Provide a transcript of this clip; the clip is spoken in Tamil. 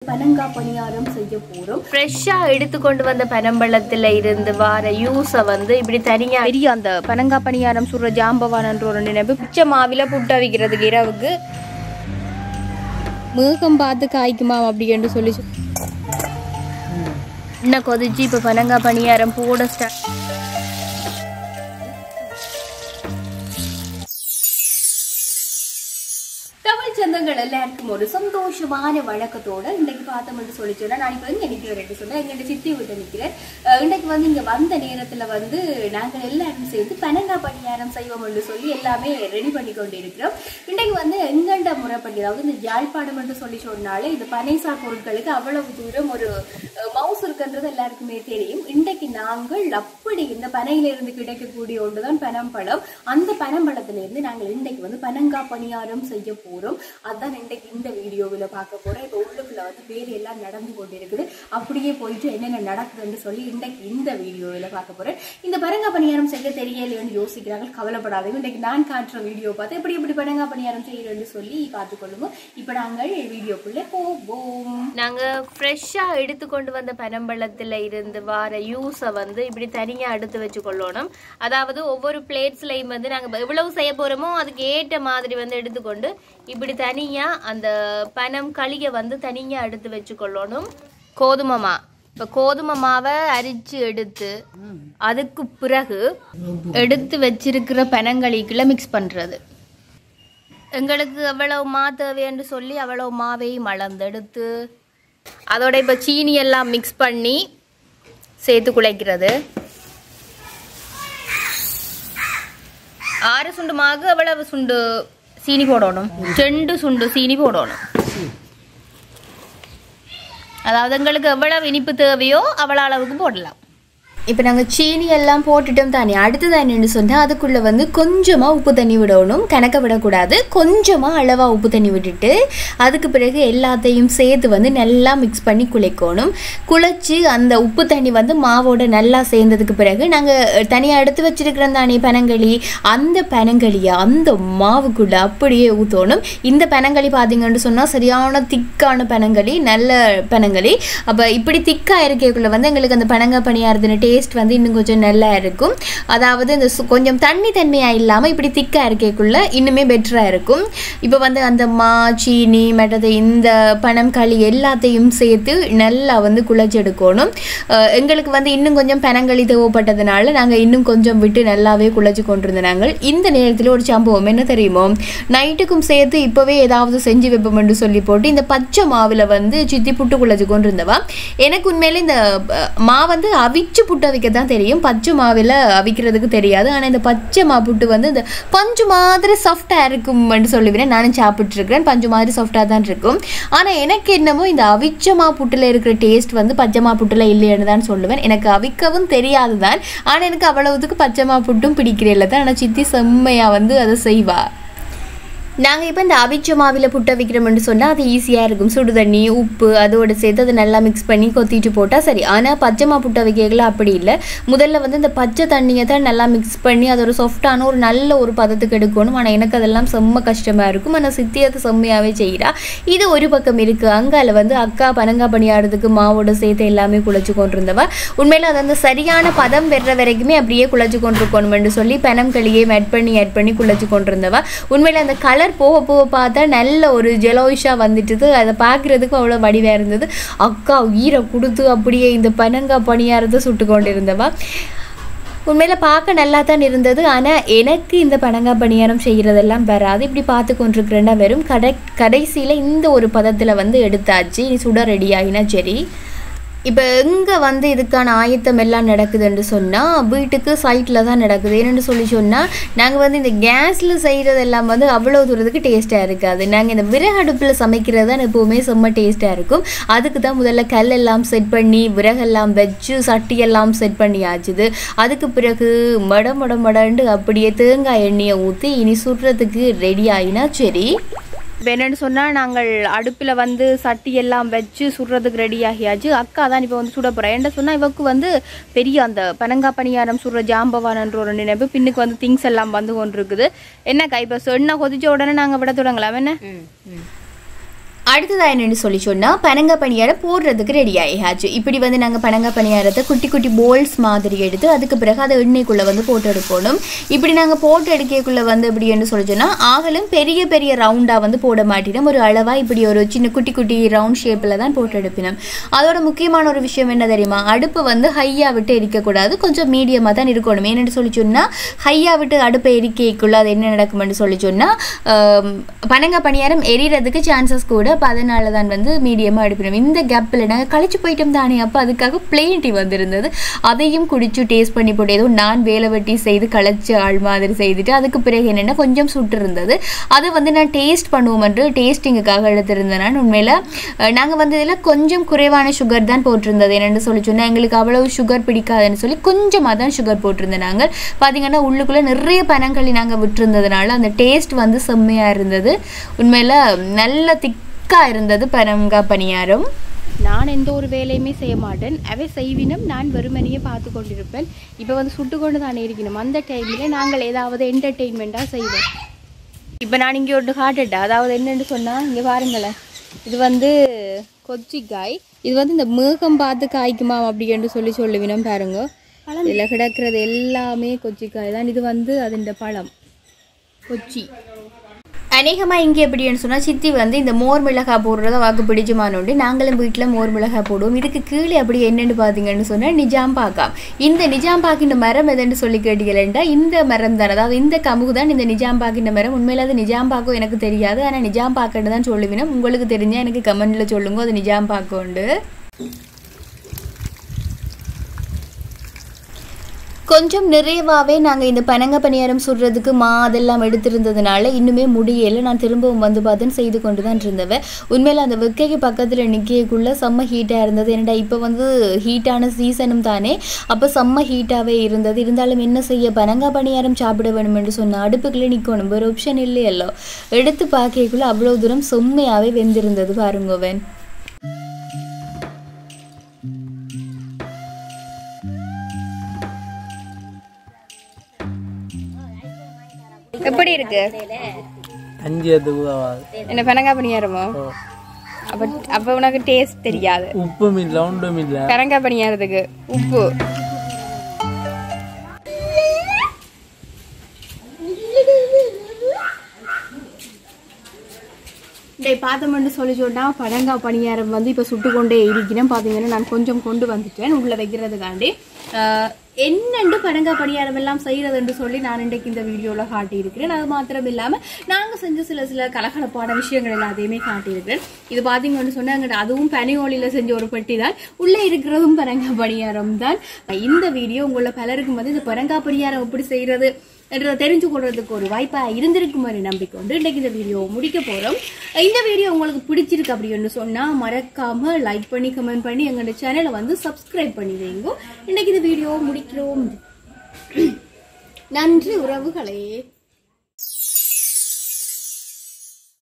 பனங்கா பணியாரம் செய்ய போறோம் ஃப்ரெஷ்ஷா எடுத்து கொண்டு வந்த பனம்பழத்துல இருந்து வர யூஸை வந்து இப்படி தனியா பெரிய அந்த பனங்கா பணியாரம் சுடுற ஜாம்பவானன்ற ஒரு நினைவு பிச்சை மாவில புட்ட வைக்கிறதுக்கு இரவுக்கு மேகம் பார்த்து காய்க்குமா அப்படின்னு சொல்லி சொ- இன்னும் கொதிச்சு இப்போ பனங்கா பணியாரம் போட ஸ்டார்ட் தமிழ் சொந்தங்கள் எல்லாருக்கும் ஒரு சந்தோஷமான வழக்கத்தோட இன்னைக்கு பார்த்தோம்னு சொல்லி சொன்னா நான் இப்போ எங்க நிற்கிறேன் சொன்னா எங்க சித்தி வீட்டை நிற்கிறேன் அஹ் இன்னைக்கு வந்து இங்க வந்த நேரத்துல வந்து நாங்கள் எல்லாரும் சேர்ந்து பனங்கா பணியாரம் செய்வோம்னு சொல்லி எல்லாமே ரெடி பண்ணி கொண்டு இருக்கிறோம் இன்னைக்கு வந்து எங்கண்ட முறைப்படி அதாவது இந்த யாழ்ப்பாணம் என்று சொல்லி சொன்னாலே இந்த பனைசார் பொருட்களுக்கு அவ்வளவு தூரம் ஒரு அஹ், மவுஸ் இருக்குன்றது எல்லாருக்குமே தெரியும் இன்றைக்கு நாங்கள் அப்படி இந்த பனையில இருந்து கிடைக்கக்கூடிய ஒன்றுதான் பனம்பழம் அந்த பனம்பழத்துல இருந்து நாங்கள் இன்றைக்கு வந்து பனங்கா பணியாரம் செய்ய போறோம் அதான் இன்றைக்கு இந்த வீடியோவில் பார்க்க போறோம் இப்போ உள்ளுக்குள்ள வந்து வேலை எல்லாம் நடந்து கொண்டு இருக்குது அப்படியே போயிட்டு என்னென்ன நடக்குதுன்னு சொல்லி இன்றைக்கு இந்த வீடியோவில் பார்க்க போறேன் இந்த பனங்கா பணியாரம் செய்ய தெரியலையோன்னு யோசிக்கிறாங்க கவலைப்படாதீங்க இன்றைக்கு நான் காட்டுற வீடியோ பார்த்து எப்படி எப்படி பனங்கா பணியாரம் செய்யறேன்னு சொல்லி பார்த்துக்கொள்ளுங்க இப்போ நாங்கள் வீடியோக்குள்ளே போவோம் நாங்க ஃப்ரெஷ்ஷா எடுத்து கொண்டு வந்த பனம்பழத்துல இருந்து வர யூஸை வந்து இப்படி தனியா எடுத்து வச்சு கொள்ளணும் அதாவது ஒவ்வொரு பிளேட்ஸ்லையும் வந்து நாங்க எவ்வளவு செய்ய போறோமோ அதுக்கு ஏற்ற மாதிரி வந்து எடுத்துக்கொண்டு இப்படி தனியா அந்த பனம் களியை வந்து தனியா எடுத்து வச்சு கொள்ளணும் கோதுமை மா இப்போ கோதுமை மாவை அரிச்சு எடுத்து அதுக்கு பிறகு எடுத்து வச்சிருக்கிற பனங்களிக்குள்ள மிக்ஸ் பண்றது எங்களுக்கு எவ்வளவு மா தேவைன்னு சொல்லி அவ்வளவு மாவையும் அளந்தெடுத்து அதோட இப்போ சீனி எல்லாம் மிக்ஸ் பண்ணி சேர்த்து குழைக்கிறது ஆறு சுண்டு மாவு எவ்வளவு சுண்டு சீனி போடணும் ரெண்டு சுண்டு சீனி போடணும் அதாவது எங்களுக்கு எவ்வளவு இனிப்பு தேவையோ அவ்வளோ அளவுக்கு போடலாம் இப்போ நாங்கள் சீனி எல்லாம் போட்டுட்டோம் தானே அடுத்தது என்னென்னு சொன்னால் அதுக்குள்ளே வந்து கொஞ்சமாக உப்பு தண்ணி விடணும் கணக்க விடக்கூடாது கொஞ்சமாக அளவாக உப்பு தண்ணி விட்டுட்டு அதுக்கு பிறகு எல்லாத்தையும் சேர்த்து வந்து நல்லா மிக்ஸ் பண்ணி குழைக்கணும் குழைச்சி அந்த உப்பு தண்ணி வந்து மாவோட நல்லா சேர்ந்ததுக்கு பிறகு நாங்கள் தனியாக எடுத்து வச்சிருக்கிறோம் தானே பனங்களி அந்த பனங்களியை அந்த மாவுக்குள்ளே அப்படியே ஊற்றணும் இந்த பனங்களி பார்த்தீங்கன்னு சொன்னால் சரியான திக்கான பனங்களி நல்ல பனங்களி அப்போ இப்படி திக்காக இருக்கக்குள்ள வந்து எங்களுக்கு அந்த பனங்க பணியாரத்தின டேஸ்ட் வந்து இன்னும் கொஞ்சம் நல்லா இருக்கும் அதாவது இந்த சு- கொஞ்சம் தண்ணி தன்மையாக இல்லாமல் இப்படி திக்காக இருக்கக்குள்ள இன்னுமே பெட்டராக இருக்கும் இப்போ வந்து அந்த மா சீனி மற்றது இந்த பனம் களி எல்லாத்தையும் சேர்த்து நல்லா வந்து குழச்செடுக்கணும் அஹ் எங்களுக்கு வந்து இன்னும் கொஞ்சம் பனங்களி தேவைப்பட்டதுனால நாங்கள் இன்னும் கொஞ்சம் விட்டு நல்லாவே குழச்சி கொண்டிருந்தாங்க இந்த நேரத்தில் ஒரு சம்பவம் என்ன தெரியுமோ நைட்டுக்கும் சேர்த்து இப்போவே ஏதாவது செஞ்சு வைப்போம்னு சொல்லி போட்டு இந்த பச்சை மாவில் வந்து சித்தி புட்டு குழச்சி கொண்டிருந்தவா எனக்கு உண்மையிலே இந்த அஹ், மா வந்து அவிச்சு புட்டு அவிக்க தான் தெரியும் பச்சை மாவில் அவிக்கிறதுக்கு தெரியாது ஆனால் இந்த பச்சை மா புட்டு வந்து இந்த பஞ்சு மாதிரி சாஃப்டாக இருக்கும்னு சொல்லுவேன் நானும் சாப்பிட்ருக்கிறேன் பஞ்சு மாதிரி சாஃப்டாக தான் இருக்கும் ஆனால் எனக்கு என்னமோ இந்த அவிச்ச மா புட்டில் இருக்கிற டேஸ்ட் வந்து பச்சை மா புட்டில் இல்லைன்னு தான் சொல்லுவேன் எனக்கு அவிக்கவும் தெரியாது தான் ஆனால் எனக்கு அவ்வளவுத்துக்கு பச்சை மா புட்டும் பிடிக்கிறதில்ல தான் ஆனால் சித்தி செம்மையாக வந்து அதை செய்வா நாங்கள் இப்போ இந்த அவிச்ச மாவில் புட்ட வைக்கிறோம்னு சொன்னால் அது ஈஸியாக இருக்கும் சுடு தண்ணி உப்பு அதோட சேர்த்து அதை நல்லா மிக்ஸ் பண்ணி கொத்திட்டு போட்டால் சரி ஆனால் பச்சை மா புட்ட வைக்கல அப்படி இல்லை முதல்ல வந்து இந்த பச்சை தண்ணியை தான் நல்லா மிக்ஸ் பண்ணி அது ஒரு சாஃப்டான ஒரு நல்ல ஒரு பதத்துக்கு எடுக்கணும் ஆனால் எனக்கு அதெல்லாம் செம்ம கஷ்டமாக இருக்கும் ஆனால் சித்தி அது செம்மையாகவே செய்கிறா இது ஒரு பக்கம் இருக்குது அங்கால வந்து அக்கா பனங்கா பணியாடுறதுக்கு மாவோட சேர்த்து எல்லாமே குழச்சி கொண்டிருந்தவ உண்மையில் அது அந்த சரியான பதம் பெற வரைக்குமே அப்படியே குழச்சி கொண்டிருக்கணும்னு சொல்லி பனம் களியே ஆட் பண்ணி ஆட் பண்ணி குழச்சி கொண்டிருந்தவ உண்மையில் அந்த கலர் போக போக பார்த்தா நல்ல ஒரு ஜெலோயிஷாக வந்துட்டுது அதை பார்க்குறதுக்கு அவ்வளோ வடிவாக இருந்தது அக்கா உயிரை கொடுத்து அப்படியே இந்த பனங்கா பணியாரத்தை சுட்டு கொண்டிருந்தவா உண்மையில் பார்க்க நல்லா தான் இருந்தது ஆனால் எனக்கு இந்த பனங்கா பணியாரம் செய்கிறதெல்லாம் வராது இப்படி பார்த்து கொண்டிருக்கிறேன்னா வெறும் கடை கடைசியில் இந்த ஒரு பதத்தில் வந்து எடுத்தாச்சு இனி சுட ரெடி ஆகினா சரி இப்போ எங்கே வந்து இதுக்கான ஆயத்தம் எல்லாம் நடக்குதுன்னு சொன்னால் வீட்டுக்கு சைட்டில் தான் நடக்குது என்னென்னு சொல்லி சொன்னால் நாங்கள் வந்து இந்த கேஸில் செய்கிறதெல்லாம் வந்து அவ்வளோ தூரத்துக்கு டேஸ்ட்டாக இருக்காது நாங்கள் இந்த விறகு அடுப்பில் சமைக்கிறது தான் எப்போவுமே செம்ம டேஸ்ட்டாக இருக்கும் அதுக்கு தான் முதல்ல கல்லெல்லாம் செட் பண்ணி விறகெல்லாம் வச்சு சட்டியெல்லாம் செட் பண்ணி ஆச்சுது அதுக்கு பிறகு மட மட மடண்டு அப்படியே தேங்காய் எண்ணெயை ஊற்றி இனி சுடுறதுக்கு ரெடி ஆகினா சரி இப்போ என்னன்னு சொன்னால் நாங்கள் அடுப்பில் வந்து சட்டி எல்லாம் வச்சு சுடுறதுக்கு ரெடி ஆகியாச்சு அக்கா தான் இப்போ வந்து சுட போகிறேன் என்ன சொன்னால் இவக்கு வந்து பெரிய அந்த பனங்கா பணியாரம் சுடுற ஜாம்பவானன்ற ஒரு நினைவு பின்னுக்கு வந்து திங்ஸ் எல்லாம் வந்து கொண்டு இருக்குது என்னக்கா இப்போ சொன்ன கொதிச்ச உடனே நாங்கள் விட தொடங்கலாம் என்ன அடுத்ததா என்னன்னு சொல்லி சொன்னா பனங்க பணியாரம் போடுறதுக்கு ரெடி ஆயியாச்சு இப்படி வந்து நாங்க பனங்க பணியாரத்தை குட்டி குட்டி போல்ஸ் மாதிரி எடுத்து அதுக்கு பிறகு அதை எண்ணெய்க்குள்ள வந்து போட்டு எடுக்கணும் இப்படி நாங்க போட்டு எடுக்கக்குள்ள வந்து எப்படி என்று சொல்லி சொன்னா ஆகலும் பெரிய பெரிய ரவுண்டா வந்து போட மாட்டினோம் ஒரு அளவா இப்படி ஒரு சின்ன குட்டி குட்டி ரவுண்ட் ஷேப்ல தான் போட்டு எடுப்பினோம் அதோட முக்கியமான ஒரு விஷயம் என்ன தெரியுமா அடுப்பு வந்து ஹையா விட்டு எரிக்கக்கூடாது கொஞ்சம் மீடியமா தான் இருக்கணும் ஏன்னு சொல்லி சொன்னா ஹையா விட்டு அடுப்பை எரிக்கைக்குள்ள அது என்ன நடக்கும்னு சொல்லி சொன்னா ஆம், பனங்க பணியாரம் எரியறதுக்கு சான்சஸ் கூட அப்போ அதனால தான் வந்து மீடியமாக எடுப்பினோம் இந்த கேப்பில் நாங்கள் கழிச்சு போயிட்டோம் தானே அப்போ அதுக்காக பிளெயின் டீ வந்திருந்தது அதையும் குடிச்சு டேஸ்ட் பண்ணி போட்டு ஏதோ நான் வேலை வெட்டி செய்து களைச்ச ஆள் மாதிரி செய்துட்டு அதுக்கு பிறகு என்னென்னா கொஞ்சம் சுட்டு இருந்தது அதை வந்து நான் டேஸ்ட் பண்ணுவோம் என்று டேஸ்டிங்குக்காக எடுத்திருந்தேன் நான் உண்மையில் நாங்கள் வந்து இதில் கொஞ்சம் குறைவான சுகர் தான் போட்டிருந்தது என்னென்னு சொல்லி சொன்னால் எங்களுக்கு அவ்வளவு சுகர் பிடிக்காதுன்னு சொல்லி கொஞ்சமாக தான் சுகர் போட்டிருந்தேன் நாங்கள் பார்த்தீங்கன்னா உள்ளுக்குள்ளே நிறைய பனங்களி நாங்கள் விட்டுருந்ததுனால அந்த டேஸ்ட் வந்து செம்மையாக இருந்தது உண்மையில் நல்ல திக்காக இருந்தது பனங்கா பணியாரம் நான் எந்த ஒரு வேலையுமே செய்ய மாட்டேன் அவை செய்வினும் நான் வெறுமனையே பார்த்து கொண்டிருப்பேன் இப்போ வந்து சுட்டு கொண்டு தானே இருக்கணும் அந்த டைமில் நாங்கள் ஏதாவது என்டர்டெயின்மெண்ட்டாக செய்வோம் இப்போ நான் இங்கே ஒன்று காட்டுட்டேன் அதாவது என்னன்னு சொன்னால் இங்கே பாருங்களேன் இது வந்து கொச்சிக்காய் இது வந்து இந்த மேகம் பார்த்து காய்க்குமா அப்படின்னு சொல்லி சொல்லுவினம் பாருங்க இதில் கிடக்கிறது எல்லாமே கொச்சிக்காய் தான் இது வந்து அதோட பழம் கொச்சி அநேகமாக இங்கே எப்படின்னு சொன்னால் சித்தி வந்து இந்த மோர் மிளகாய் போடுறத வாக்கு பிடிச்சுமானோண்டு நாங்களும் வீட்டில் மோர் மிளகாய் போடுவோம் இதுக்கு கீழே அப்படி என்னென்னு பார்த்தீங்கன்னு சொன்னால் நிஜாம் பாக்காம் இந்த நிஜாம் பாக்கின்ற மரம் எதுன்னு சொல்லி கேட்டீங்களா இந்த மரம் தான் அதாவது இந்த கமுகு தான் இந்த நிஜாம் பாக்கின்ற மரம் உண்மையில அது நிஜாம் பாக்கம் எனக்கு தெரியாது ஆனால் நிஜாம் பாக்கன்னு தான் சொல்லுவேன் உங்களுக்கு தெரிஞ்சால் எனக்கு கமெண்டில் சொல்லுங்க அது நிஜாம் பாக்கோண்டு கொஞ்சம் நிறைவாகவே நாங்கள் இந்த பனங்க பணியாரம் சுடுறதுக்கு மா அதெல்லாம் எடுத்திருந்ததுனால இன்னுமே முடியலை நான் திரும்பவும் வந்து பார்த்தேன் செய்து கொண்டு தான் இருந்தவன் உண்மையில் அந்த வெக்கைக்கு பக்கத்தில் நிற்கக்குள்ள செம்ம ஹீட்டாக இருந்தது என்னடா இப்போ வந்து ஹீட்டான சீசனும் தானே அப்போ செம்ம ஹீட்டாகவே இருந்தது இருந்தாலும் என்ன செய்ய பனங்கா பணியாரம் சாப்பிட வேணும் என்று சொன்ன அடுப்புக்குள்ளே நிற்கணும் வேறு ஆப்ஷன் இல்லையல்லோ எடுத்து பார்க்கக்குள்ள அவ்வளோ தூரம் செம்மையாகவே வெந்திருந்தது பாருங்கவன் எப்படி இருக்கு அஞ்சு அதுக்கு உதவாது என்ன பனங்கா பணியாரமோ அப்ப அப்ப உனக்கு டேஸ்ட் தெரியாது உப்பும் இல்லை ஒன்றும் இல்லை பனங்கா பணியாரத்துக்கு உப்பு டேய் பார்த்தோம்னு சொல்லி சொன்னா பனங்கா பணியாரம் வந்து இப்போ சுட்டு கொண்டே இருக்கிறேன் பார்த்தீங்கன்னா நான் கொஞ்சம் கொண்டு வந்துட்டேன் உள்ள வைக்கிறதுக்காண்டி ஆஹ், என்னென்று பனங்கா பணியாரம் எல்லாம் செய்யறதுன்னு சொல்லி நான் இன்றைக்கு இந்த வீடியோவில் காட்டியிருக்கிறேன் அது மாத்திரம் இல்லாமல் நாங்கள் செஞ்ச சில சில கலகலப்பான விஷயங்கள் எல்லாத்தையுமே காட்டியிருக்கிறேன் இது பார்த்தீங்கன்னு சொன்னாங்க அதுவும் பனியோலியில் செஞ்ச ஒரு பெட்டி தான் உள்ளே இருக்கிறதும் பரங்கா பணியாரம் தான் இந்த வீடியோ உங்களை பலருக்கும் வந்து இந்த பரங்கா பணியாரம் எப்படி செய்யறது என்ற தெரிஞ்சு கொள்றதுக்கு ஒரு வாய்ப்பா இருந்திருக்கும் ஒரு நம்பிக்கை உண்டு இன்னைக்கு இந்த வீடியோ முடிக்க போறோம் இந்த வீடியோ உங்களுக்கு பிடிச்சிருக்கு அப்படின்னு சொன்னா மறக்காம லைக் பண்ணி கமெண்ட் பண்ணி எங்களோட சேனலை வந்து சப்ஸ்கிரைப் பண்ணி வைங்க இன்னைக்கு இந்த வீடியோ முடிக்கிறோம் நன்றி உறவுகளே